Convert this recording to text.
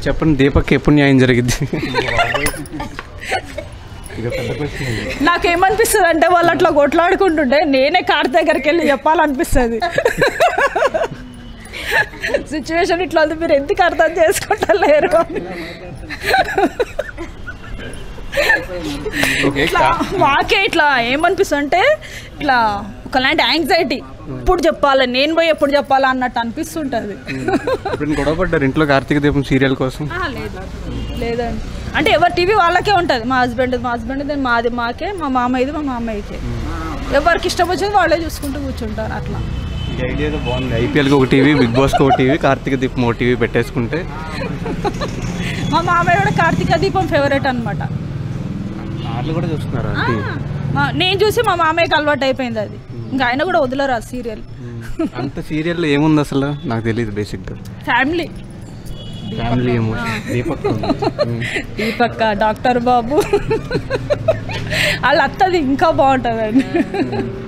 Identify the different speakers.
Speaker 1: ఇప్పుడు చెప్పండి దీపక్ ఎప్పుడు న్యాయం జరిగింది ఇక పెద్ద క్వశ్చన్
Speaker 2: నాకేమనిపిస్తుంది అంటే వాళ్ళు అట్లా కొట్లాడుకుంటుంటే నేనే కార్ దగ్గరికి వెళ్ళి చెప్పాలనిపిస్తుంది సిచ్యువేషన్ ఇట్లా ఉంది మీరు ఎందుకు అర్థం చేసుకుంటలేరు అని.
Speaker 1: ఓకే
Speaker 2: ఇట్లా మాకే ఇట్లా ఏమనిపిస్తుంది అంటే ఇట్లా ఒకలాంటి యాంగ్జైటీ ఎప్పుడు చెప్పాలి నేను పోయి ఎప్పుడు చెప్పాలా అన్నట్టు అనిపిస్తుంటుంది
Speaker 1: ఇప్పుడు గొడవ పడ్డారు ఇంట్లో కార్తీక దీపం సీరియల్ కోసం
Speaker 2: ఆ, లేదు లేదండి అంటే ఎవరి టీవీ వాళ్ళకే ఉంటుంది మా హస్బెండ్ మా హస్బెండ్ మాది మాకే మా మామయ్యది మా మామయ్యకే ఎవరికి ఇష్టం వచ్చింది వాళ్ళే చూసుకుంటూ కూర్చుంటారు అట్లా
Speaker 1: ఈ ఐడియా ఏదో బాగుంది ఐపీఎల్కి ఒక టీవీ బిగ్ బాస్కి ఒక టీవీ కార్తీక దీపం ఒక టీవీ పెట్టేసుకుంటే
Speaker 2: మా మామయ్య కూడా కార్తీక దీపం ఫేవరెట్ అనమాట
Speaker 1: వాళ్ళు కూడా చూస్తున్నారు అది
Speaker 2: నేను చూసి మా మామయ్యకి అలవాటు అయిపోయింది అది ఇంకా ఆయన కూడా వదలరు ఆ సీరియల్
Speaker 1: అంత సీరియల్లో ఏముంది అసలు నాకు తెలియదు బేసిక్గా
Speaker 2: ఫ్యామిలీ
Speaker 1: ఫ్యామిలీ ఎమోషన్ దీపక్ ఉంది.
Speaker 2: దీపక్క డాక్టర్ బాబు వాళ్ళ అత్తది ఇంకా బాగుంటుందండి